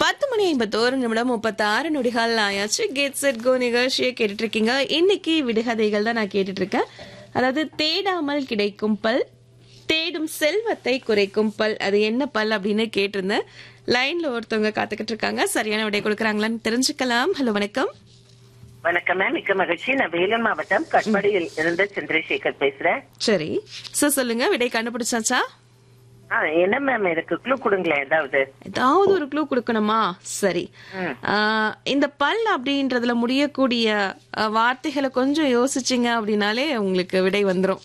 பத்து மணி ஐம்பத்தோரு நிமிடம் முப்பத்தாறு நொடிகள் ஆயாச்சு கேட் செட் கோ நிகழ்ச்சியை கேட்டுட்டு இருக்கீங்க இன்னைக்கு விடுகதைகள் தான் நான் கேட்டுட்டு இருக்கேன் அதாவது தேடாமல் கிடைக்கும் பல் தேடும் செல்வத்தை குறைக்கும் பல் அது என்ன பல் அப்படின்னு கேட்டிருந்தேன் லைன்ல ஒருத்தவங்க காத்துக்கிட்டு இருக்காங்க சரியான விடை கொடுக்குறாங்களான்னு தெரிஞ்சுக்கலாம் ஹலோ வணக்கம் வணக்கம் மேம் மிக்க மகிழ்ச்சி நான் வேலூர் மாவட்டம் கட்பாடியில் இருந்து சந்திரசேகர் பேசுறேன் சரி சோ சொல்லுங்க விடை கண்டுபிடிச்சாச்சா ஆ, என்ன மேம் எனக்கு க்ளூ கொடுங்களேன் ஏதாவது ஏதாவது ஒரு க்ளூ கொடுக்கணுமா சரி ஆஹ், இந்த பல் அப்படின்றதுல முடியக்கூடிய ஆஹ், வார்த்தைகளை கொஞ்சம் யோசிச்சிங்க அப்படின்னாலே உங்களுக்கு விடை வந்துரும்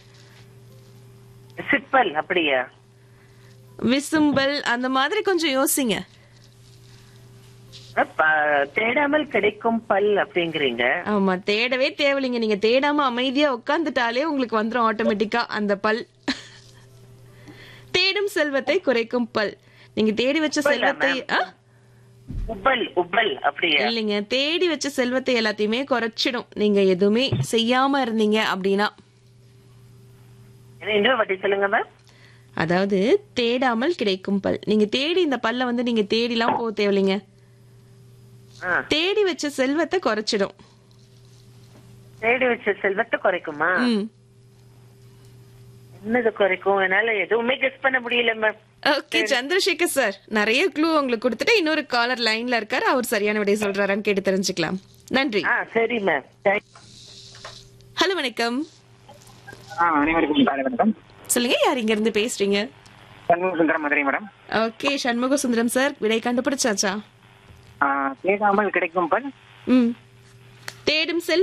சிப்பல் அப்படியா விசும்பல் அந்த மாதிரி கொஞ்சம் யோசிங்க அ, ப- தேடாமல் கிடைக்கும் பல் அப்படிங்கிறீங்க ஆமா தேடவே தேவையில்லைங்க நீங்க தேடாம அமைதியா உட்காந்துட்டாலே உங்களுக்கு வந்துரும் ஆட்டோமேட்டிக்கா அந்த பல் தேடும் செல்வத்தை குறைக்கும் பல் நீங்க தேடி வச்ச செல்வத்தை ஆ? உப்பல் உப்பல் அப்படியா இல்லைங்க தேடி வச்ச செல்வத்தை எல்லாத்தையுமே குறைச்சிடும் நீங்க எதுவுமே செய்யாம இருந்தீங்க அப்படின்னா என்ன இன்னொரு வாட்டி சொல்லுங்க மேம் அதாவது தேடாமல் கிடைக்கும் பல் நீங்க தேடி இந்த பல்ல வந்து நீங்க தேடிலாம் போக தேவையில்லைங்க ஆ, தேடி வச்ச செல்வத்தை குறைச்சிடும் தேடி வச்ச செல்வத்தை குறைக்குமா ம் என்னது குறைக்கும் என்னால எதுவுமே கெஸ் பண்ண முடியல மேம் ஓகே சந்திரசேகர் சார் நிறைய க்ளூ உங்களுக்கு கொடுத்துட்டு இன்னொரு காலர் லைன்ல இருக்காரு அவர் சரியான விடை சொல்றாரான்னு கேட்டு தெரிஞ்சுக்கலாம் நன்றி ஆ சரி மேம் ஹலோ வணக்கம் ஆ அனைவருக்கும் காலை வணக்கம் சொல்லுங்க யார் இங்க இருந்து பேசுறீங்க Shanmuga Sundaram Madurai madam okay Shanmuga Sundaram sir விடை கண்டுபிடிச்சாச்சா ஆ, தேடாமல் கிடைக்கும் பல் ம் தேடும் செல்